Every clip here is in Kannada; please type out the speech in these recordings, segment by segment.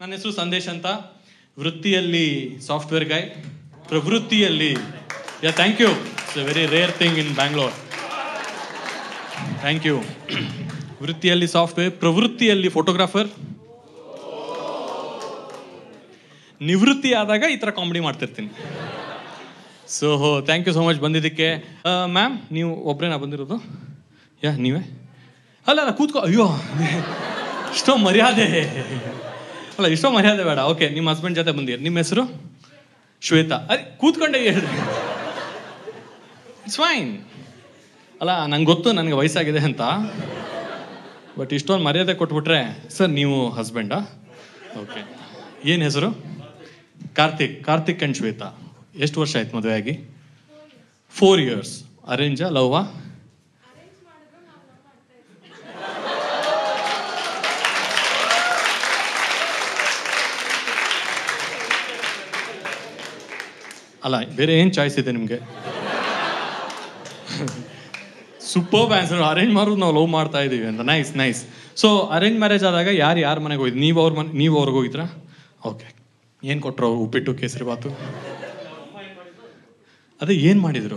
ನನ್ನ ಹೆಸರು ಸಂದೇಶ್ ಅಂತ ವೃತ್ತಿಯಲ್ಲಿ ಸಾಫ್ಟ್ವೇರ್ ಗಾಯ್ ಪ್ರವೃತ್ತಿಯಲ್ಲಿ yeah thank you it's a very rare thing in Bangalore thank you ವೃತ್ತಿಯಲ್ಲಿ ಸಾಫ್ಟ್ವೇರ್ ಪ್ರವೃತ್ತಿಯಲ್ಲಿ ಫೋಟೋಗ್ರಾಫರ್ ನಿವೃತ್ತಿ ಆದಾಗ ಈ ಥರ ಕಾಮಿಡಿ ಮಾಡ್ತಿರ್ತೀನಿ so thank you so much ಬಂದಿದ್ದಕ್ಕೆ ಮ್ಯಾಮ್ ನೀವು ಒಬ್ಬರೇನಾ ಬಂದಿರೋದು ಯಾ ನೀವೇ ಅಲ್ಲ ಅಲ್ಲ ಕೂತ್ಕೋ ಅಯ್ಯೋ ಇಷ್ಟೋ ಮರ್ಯಾದೆ ಅಲ್ಲ ಇಷ್ಟೋ ಮರ್ಯಾದೆ ಬೇಡ ಓಕೆ ನಿಮ್ಮ ಹಸ್ಬೆಂಡ್ ಜೊತೆ ಬಂದಿರಿ ನಿಮ್ಮ ಹೆಸರು ಶ್ವೇತಾ ಅರೆ ಕೂತ್ಕೊಂಡೆ ಹೇಳ್ರಿ ಇಟ್ಸ್ ಫೈನ್ ಅಲ್ಲ ನಂಗೆ ಗೊತ್ತು ನನಗೆ ವಯಸ್ಸಾಗಿದೆ ಅಂತ ಬಟ್ ಇಷ್ಟೊಂದು ಮರ್ಯಾದೆ ಕೊಟ್ಬಿಟ್ರೆ ಸರ್ ನೀವು ಹಸ್ಬೆಂಡಾ ಓಕೆ ಏನು ಹೆಸರು ಕಾರ್ತಿಕ್ ಕಾರ್ತಿಕ್ ಆ್ಯಂಡ್ ಶ್ವೇತಾ ಎಷ್ಟು ವರ್ಷ ಆಯ್ತು ಮದುವೆ ಆಗಿ ಫೋರ್ ಇಯರ್ಸ್ ಅರೇಂಜಾ ಲವ್ವಾ ಅಲ್ಲ ಬೇರೆ ಏನು ಚಾಯ್ಸ್ ಇದೆ ನಿಮಗೆ ಸೂಪರ್ ಆನ್ಸರ್ ಅರೇಂಜ್ ಮಾಡೋದು ನಾವು ಲವ್ ಮಾಡ್ತಾ ಇದೀವಿ ಅಂತ nice nice so arrange marriage ಆದಾಗ ಯಾರು ಯಾರ ಮನೆಗೆ ಹೋಗಿದ್ದು ನೀವು ಅವ್ರ ಮನೆ ನೀವು ಅವ್ರಿಗೆ ಹೋಗಿದ್ರಾ ಓಕೆ ಏನು ಕೊಟ್ಟರು ಅವ್ರು ಉಪ್ಪಿಟ್ಟು ಕೇಸರಿ ಬಾತು ಅದೇ ಏನು ಮಾಡಿದ್ರು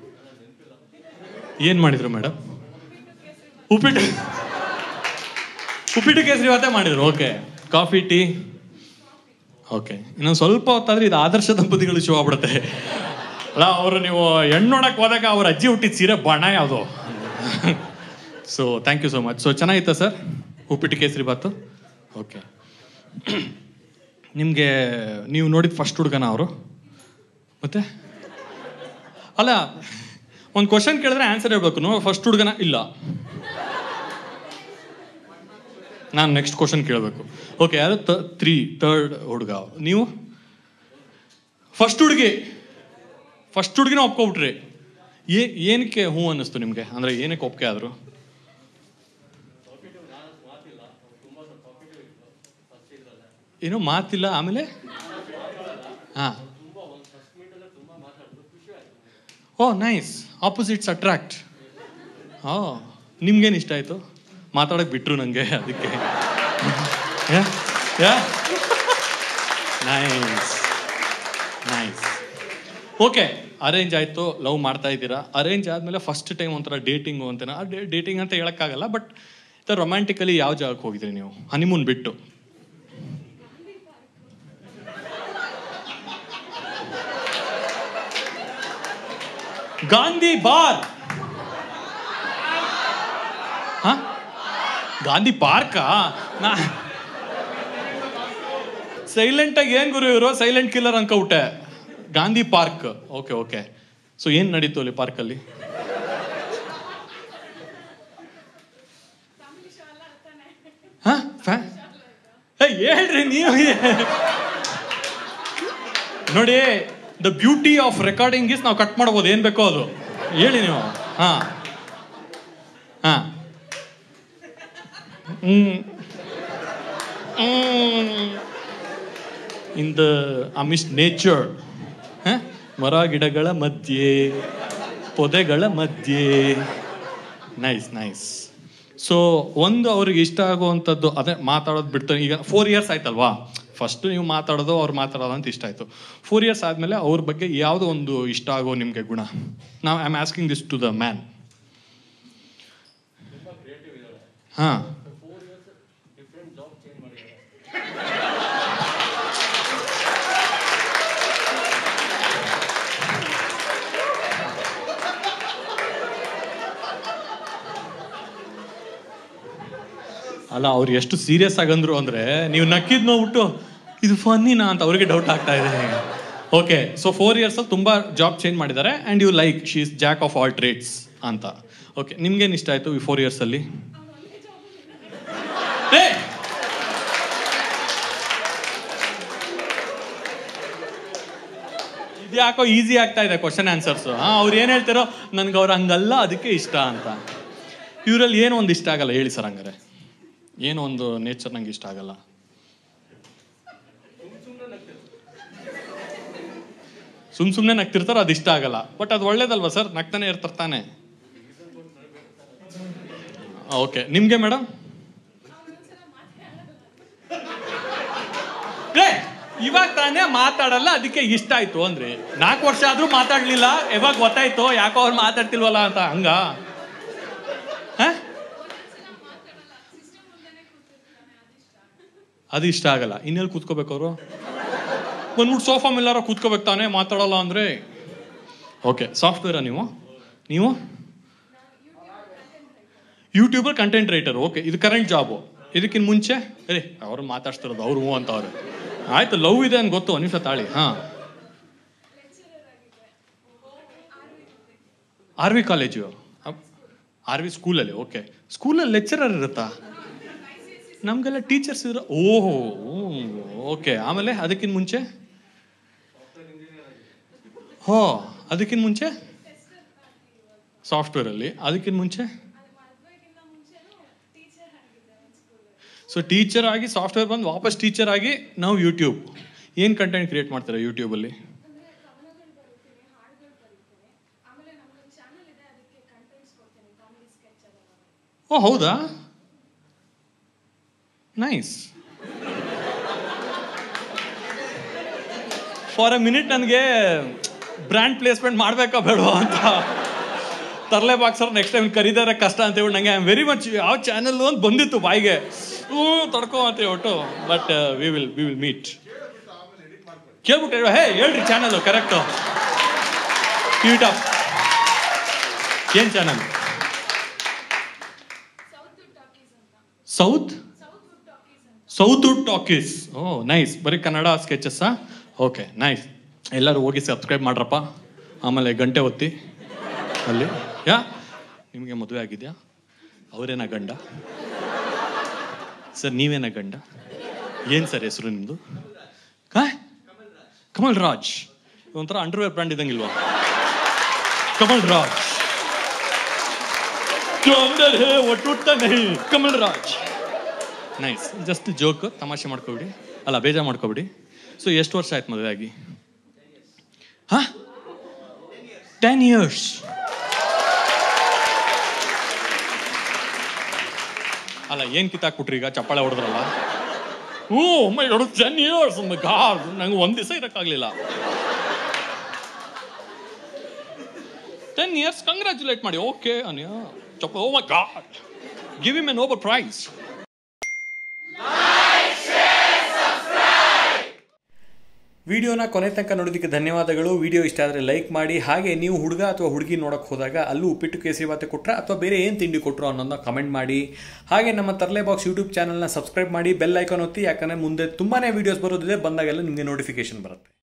ಏನು ಮಾಡಿದ್ರು ಮೇಡಮ್ ಉಪ್ಪಿಟ್ಟು ಉಪ್ಪಿಟ್ಟು ಕೇಸರಿ ಬಾತೇ ಮಾಡಿದ್ರು ಓಕೆ ಕಾಫಿ ಟೀ ಓಕೆ ಇನ್ನೊಂದು ಸ್ವಲ್ಪ ಹೊತ್ತಾದ್ರೆ ಇದು ಆದರ್ಶ ದಂಪತಿಗಳು ಶೋ ಆಗ್ಬಿಡುತ್ತೆ ಅಲ್ಲ ಅವರು ನೀವು ಹೆಣ್ಣು ನೋಡಕ್ ಹೋದಾಗ ಅವ್ರ ಅಜ್ಜಿ ಹುಟ್ಟಿದ ಸೀರೆ ಬಣ್ಣ ಯಾವುದು so thank you so much so ಚೆನ್ನಾಗಿತ್ತಾ ಸರ್ ಉಪ್ಪಿಟ್ಟು ಕೇಸರಿ ಬಾತು ಓಕೆ ನಿಮಗೆ ನೀವು ನೋಡಿದ ಫಸ್ಟ್ ಹುಡುಗನ ಅವರು ಮತ್ತೆ ಅಲ್ಲ ಒಂದು ಕ್ವಶನ್ ಕೇಳಿದ್ರೆ ಆನ್ಸರ್ ಹೇಳ್ಬೇಕು ನೋ ಫಸ್ಟ್ ಹುಡುಗನ ಇಲ್ಲ ನಾನು ನೆಕ್ಸ್ಟ್ ಕ್ವಶನ್ ಕೇಳಬೇಕು ಓಕೆ ಯಾರು ತ ತ್ರೀ ತರ್ಡ್ ಹುಡುಗ ನೀವು ಫಸ್ಟ್ ಹುಡುಗಿ ಫಸ್ಟ್ ಹುಡುಗಿನ ಒಪ್ಕೊಬಿಟ್ರಿ ಏ ಏನಕ್ಕೆ ಹ್ಞೂ ಅನ್ನಿಸ್ತು ನಿಮಗೆ ಅಂದರೆ ಏನಕ್ಕೆ ಒಪ್ಪಿಗೆ ಆದರು ಏನೋ ಮಾತಿಲ್ಲ ಆಮೇಲೆ ಹಾಂ oh nice opposites attract oh ನಿಮ್ಗೇನು ಇಷ್ಟ ಆಯಿತು ಮಾತಾಡೋಕೆ ಬಿಟ್ರು ನನಗೆ ಅದಕ್ಕೆ ನೈಸ್ ನೈಸ್ ಓಕೆ ಅರೇಂಜ್ ಆಯಿತು ಲವ್ ಮಾಡ್ತಾ ಇದ್ದೀರಾ ಅರೇಂಜ್ ಆದಮೇಲೆ ಫಸ್ಟ್ ಟೈಮ್ ಒಂಥರ ಡೇಟಿಂಗು ಅಂತನ ಆ ಡೇಟಿಂಗ್ ಅಂತ ಹೇಳೋಕ್ಕಾಗಲ್ಲ ಬಟ್ ರೊಮ್ಯಾಂಟಿಕಲಿ ಯಾವ ಜಾಗಕ್ಕೆ ಹೋಗಿದ್ರಿ ನೀವು ಹನಿಮೂನ್ ಬಿಟ್ಟು ಗಾಂಧಿ ಬಾರ್ ಹಾ ಗಾಂಧಿ ಪಾರ್ಕಾ ನಾ ಸೈಲೆಂಟ್ ಆಗಿ ಏನ್ ಗುರು ಇವರು ಸೈಲೆಂಟ್ ಕಿಲ್ಲರ್ ಅನ್ಕೋಬಿಟ್ಟೆ Gandhi park okay okay so ಏನ್ ನಡೀತು ಅಲ್ಲಿ ಪಾರ್ಕಲ್ಲಿ ಹಾ ಫ್ಯಾ ಏ ಹೇಳ್ರಿ ನೀವು ನೋಡಿ the beauty of recording is ನಾವು ಕಟ್ ಮಾಡ್ಬೋದು ಏನ್ ಬೇಕೋ ಅದು ಹೇಳಿ ನೀವು ಹಾ ಹಾ ಹ್ಮ್ ಇನ್ ದ ಅಮಿಸ್ಟ್ ನೇಚರ್ ಮರ ಗಿಡಗಳ ಮಧ್ಯೆ ಪೊದೆಗಳ ಮಧ್ಯೆ ನೈಸ್ ನೈಸ್ ಸೊ ಒಂದು ಅವ್ರಿಗೆ ಇಷ್ಟ ಆಗುವಂಥದ್ದು ಅದೇ ಮಾತಾಡೋದು ಬಿಡ್ತಾರೆ ಈಗ ಫೋರ್ ಇಯರ್ಸ್ ಆಯ್ತಲ್ವಾ ಫಸ್ಟ್ ನೀವು ಮಾತಾಡೋದು ಅವ್ರು ಮಾತಾಡೋದು ಅಂತ ಇಷ್ಟ ಆಯಿತು ಫೋರ್ ಇಯರ್ಸ್ ಆದಮೇಲೆ ಅವ್ರ ಬಗ್ಗೆ ಯಾವುದೋ ಒಂದು ಇಷ್ಟ ಆಗೋ ನಿಮಗೆ ಗುಣ ನಾವು I am asking this to the man ಹಾಂ ಅಲ್ಲ ಅವ್ರು ಎಷ್ಟು ಸೀರಿಯಸ್ ಆಗಂದ್ರು ಅಂದ್ರೆ ನೀವು ನಕ್ಕಿದ್ ನೋಡ್ಬಿಟ್ಟು ಇದು ಫನ್ನಿನಾ ಅಂತ ಅವ್ರಿಗೆ ಡೌಟ್ ಆಗ್ತಾ ಇದೆ ಓಕೆ ಸೊ ಫೋರ್ ಇಯರ್ಸ್ ಅಲ್ಲಿ ತುಂಬಾ ಜಾಬ್ ಚೇಂಜ್ ಮಾಡಿದ್ದಾರೆ and you like she is jack of all trades ಅಂತ ಓಕೆ ನಿಮ್ಗೇನು ಇಷ್ಟ ಆಯ್ತು ಈ ಫೋರ್ ಇಯರ್ಸ್ ಅಲ್ಲಿ ಏ! ಇದ್ಯಾಕೋ ಈಸಿ ಆಗ್ತಾ ಇದೆ ಕ್ವಶನ್ ಆನ್ಸರ್ಸ್ ಹಾ ಅವ್ರು ಏನ್ ಹೇಳ್ತಾರೋ ನನ್ಗೆ ಅವ್ರು ಹಂಗಲ್ಲ ಅದಕ್ಕೆ ಇಷ್ಟ ಅಂತ ಇವರಲ್ಲಿ ಏನೋ ಒಂದು ಇಷ್ಟ ಆಗಲ್ಲ ಹೇಳಿ ಸರ್ ಹಂಗಾರೆ ಏನೋ ಒಂದು ನೇಚರ್ ನಂಗೆ ಇಷ್ಟ ಆಗಲ್ಲ ಸುಮ್ ಸುಮ್ನೆ ನಗ್ತಿರ್ತಾರೋ ಅದು ಇಷ್ಟ ಆಗಲ್ಲ ಬಟ್ ಅದು ಒಳ್ಳೇದಲ್ವಾ ಸರ್ ನಗ್ತಾನೆ ಇರ್ತಾರೆ ತಾನೆ ಓಕೆ ನಿಮ್ಗೆ ಮೇಡಮ್ ಇವಾಗ ತಾನೇ ಮಾತಾಡಲ್ಲ ಅದಕ್ಕೆ ಇಷ್ಟ ಆಯ್ತು ಅಂದ್ರೆ ನಾಲ್ಕು ವರ್ಷ ಆದ್ರೂ ಮಾತಾಡ್ಲಿಲ್ಲ ಯಾವಾಗ ಗೊತ್ತಾಯ್ತು ಯಾಕೋ ಅವ್ರು ಮಾತಾಡ್ತಿಲ್ವಲ್ಲ ಅಂತ ಹಂಗ ಹ? ಅದು ಇಷ್ಟ ಆಗಲ್ಲ ಇನ್ನೆಲ್ಲಿ ಕೂತ್ಕೋಬೇಕು ಅವರು ಬಂದ್ಬಿಟ್ಟು ಸೋಫಾ ಮೇಲಾರ ಕೂತ್ಕೋಬೇಕು ತಾನೇ ಮಾತಾಡಲ್ಲ ಅಂದ್ರೆ ಓಕೆ ಸಾಫ್ಟ್ವೇರಾ ನೀವು ನೀವು ಯೂಟ್ಯೂಬರ್ ಕಂಟೆಂಟ್ ರೈಟರ್ ಓಕೆ ಇದು ಕರೆಂಟ್ ಜಾಬು ಇದಕ್ಕಿಂತ ಮುಂಚೆ ಏ ಅವ್ರು ಮಾತಾಡ್ತಿರೋದು ಅವ್ರು ಹ್ಞೂ ಅಂತ ಅವ್ರು ಆಯ್ತು ಲವ್ ಇದೆ ಅಂತ ಗೊತ್ತು ಒಂದು ನಿಮಿಷ ತಾಳಿ ಹಾಂ R V college R V ಸ್ಕೂಲಲ್ಲಿ ಓಕೆ ಸ್ಕೂಲಲ್ಲಿ ಲೆಕ್ಚರರ್ ಇರುತ್ತಾ ನಮಗೆಲ್ಲ ಟೀಚರ್ಸ್ ಇರೋ ಓಹೋ ಓಕೆ ಆಮೇಲೆ ಅದಕ್ಕಿಂತ ಮುಂಚೆ ಹೋ ಅದಕ್ಕಿಂತ ಮುಂಚೆ ಸಾಫ್ಟ್ವೇರಲ್ಲಿ ಅದಕ್ಕಿಂತ ಮುಂಚೆ ಸೊ ಟೀಚರ್ ಆಗಿ ಸಾಫ್ಟ್ವೇರ್ ಬಂದು ವಾಪಸ್ ಟೀಚರ್ ಆಗಿ ನಾವು ಯೂಟ್ಯೂಬ್ ಏನು ಕಂಟೆಂಟ್ ಕ್ರಿಯೇಟ್ ಮಾಡ್ತೀರಾ ಯೂಟ್ಯೂಬಲ್ಲಿ ಓ ಹೌದಾ ನೈಸ್ ಫಾರ್ ಎ ಮಿನಿಟ್ ನನಗೆ ಬ್ರ್ಯಾಂಡ್ ಪ್ಲೇಸ್ಮೆಂಟ್ ಮಾಡಬೇಕಾ ಬೇಡವಾ ಅಂತ ತರಲೆ ಬಾಕ್ಸರ್ ನೆಕ್ಸ್ಟ್ ಟೈಮ್ ಕರೀದಾರೆ ಕಷ್ಟ ಅಂತ ಹೇಳಿ ನಂಗೆ ಐ ಆಮ್ ವೆರಿ ಮಚ್ ಯಾವ ಚಾನಲ್ ಅಂತ ಬಂದಿತ್ತು ಬಾಯಿಗೆ ಹ್ಞೂ ತಡ್ಕೋ ಅಂತ ಹೇಳ್ಬಿಟ್ಟು but we will we will meet ಕೇಳ್ಬಿಟ್ಟು ಹೇಳು, ಹೇ ಹೇಳ್ರಿ ಚಾನಲ್ ಕರೆಕ್ಟು ಟ್ವೀಟ್ ಅಪ್ ಏನು channel south south wood talkies ಓ ನೈಸ್ ಬರೀ ಕನ್ನಡ ಸ್ಕೆಚಸ್ಸಾ ಓಕೆ ನೈಸ್ ಎಲ್ಲರೂ ಹೋಗಿ ಸಬ್ಸ್ಕ್ರೈಬ್ ಮಾಡ್ರಪ್ಪ ಆಮೇಲೆ ಗಂಟೆ ಒತ್ತಿ ಅಲ್ಲಿ ಯಾ ನಿಮಗೆ ಮದುವೆ ಆಗಿದೆಯಾ ಅವರೇನ ಗಂಡ ಸರ್ ನೀವೇನ ಗಂಡ ಏನು ಸರ್ ಹೆಸರು ನಿಮ್ಮದು ಹಾ ಕಮಲ್ ರಾಜ್ ಒಂಥರ ಅಂಡರ್ವೇರ್ ಬ್ರ್ಯಾಂಡ್ ಇದ್ದಂಗಿಲ್ವಾ ಕಮಲ್ ರಾಜ್ जो अंदर है वो टूटता नहीं Kamal Raj nice just joke ತಮಾಷೆ ಮಾಡ್ಕೊಬಿಡಿ ಅಲ್ಲ ಬೇಜಾರು ಮಾಡ್ಕೊಬಿಡಿ ಸೊ ಎಷ್ಟು ವರ್ಷ ಆಯ್ತು ಮದುವೆ ಆಗಿ ಹಾ ಟೆನ್ ಇಯರ್ಸ್ ಅಲ್ಲ ಏನ್ ಕಿತ್ತಾಕ್ಬಿಟ್ರಿ ಈಗ ಚಪ್ಪಾಳೆ ಹೊಡೆದ್ರಲ್ಲ ಹ್ಞೂ ಮೈ ಹೊಡೆದು ಟೆನ್ ಇಯರ್ಸ್ ಗಾಡ್ ನಂಗೆ ಒಂದ್ ದಿವಸ ಇರೋಕ್ಕಾಗಲಿಲ್ಲ ಟೆನ್ ಇಯರ್ಸ್ ಕಂಗ್ರ್ಯಾಚುಲೇಟ್ ಮಾಡಿ ಓಕೆ ಅನ್ಯ ಚಪ್ಪ oh my god give him a Nobel prize ವಿಡಿಯೋನ ಕೊನೆ ತನಕ ನೋಡೋದಕ್ಕೆ ಧನ್ಯವಾದಗಳು ವಿಡಿಯೋ ಇಷ್ಟ ಆದರೆ ಲೈಕ್ ಮಾಡಿ ಹಾಗೆ ನೀವು ಹುಡುಗ ಅಥವಾ ಹುಡುಗಿ ನೋಡೋಕೆ ಹೋದಾಗ ಅಲ್ಲೂ ಉಪ್ಪಿಟ್ಟು ಕೇಸರಿ ಬಾತೆ ಕೊಟ್ಟರೆ ಅಥವಾ ಬೇರೆ ಏನು ತಿಂಡಿ ಕೊಟ್ಟರು ಅನ್ನೋದನ್ನ ಕಮೆಂಟ್ ಮಾಡಿ ಹಾಗೆ ನಮ್ಮ ತರ್ಲೆ ಬಾಕ್ಸ್ ಯೂಟ್ಯೂಬ್ ಚಾನಲ್ನ ಸಬ್ಸ್ಕ್ರೈಬ್ ಮಾಡಿ ಬೆಲ್ ಐಕಾನ್ ಒತ್ತಿ ಯಾಕಂದರೆ ಮುಂದೆ ತುಂಬಾ ವೀಡಿಯೋಸ್ ಬರೋದಿದೆ ಬಂದಾಗೆಲ್ಲ ನಿಮಗೆ ನೋಟಿಫಿಕೇಶನ್ ಬರುತ್ತೆ